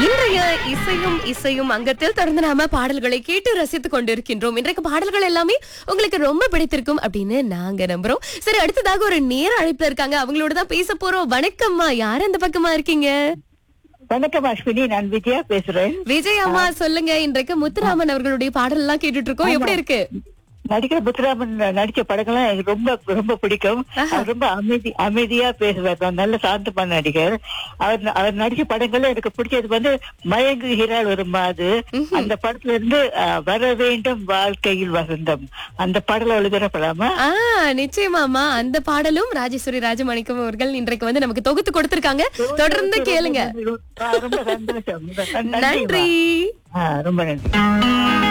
இன்றைய இசையும் இசையும் அங்கத்தில் தொடர்ந்து நாம பாடல்களை கேட்டு ரசித்துக் கொண்டிருக்கின்றோம் இன்றைக்கு பாடல்கள் எல்லாமே உங்களுக்கு ரொம்ப பிடித்திருக்கும் அப்படின்னு நாங்க நம்புறோம் சரி அடுத்ததாக ஒரு நேர அழைப்புல இருக்காங்க அவங்களோட தான் பேச போறோம் வணக்கம்மா யார் அந்த பக்கமா இருக்கீங்க வணக்கம் அஸ்வினி நான் விஜயா பேசுறேன் விஜய் அம்மா சொல்லுங்க இன்றைக்கு முத்துராமன் அவர்களுடைய பாடல் எல்லாம் கேட்டுட்டு இருக்கோம் எப்படி இருக்கு நடிக்கிற புத்தராமன் நடிச்ச படங்கள்லாம் எனக்கு ரொம்ப ரொம்ப பிடிக்கும் அவர் ரொம்ப அமைதி அமைதியா பேசுவார் அவர் நல்ல சாந்தமான நடிகர் அவர் அவர் நடிச்ச படங்கள்ல எனக்கு பிடிச்சது வந்து மயங்குகிறாள் ஒரு மாது அந்த படத்துல இருந்து அஹ், வர வேண்டும் வாழ்க்கையில் வசந்தம் அந்த பாடல ஒளிபரப்பலாமா ஆ நிச்சயமாமா அந்த பாடலும் ராஜேஸ்வரி ராஜமாணிக்கம் அவர்கள் இன்றைக்கு வந்து நமக்கு தொகுத்து கொடுத்திருக்காங்க தொடர்ந்து கேளுங்க ஆ, ரொம்ப சந்தோஷம் நன்றி நன்றி ஆ, ரொம்ப நன்றி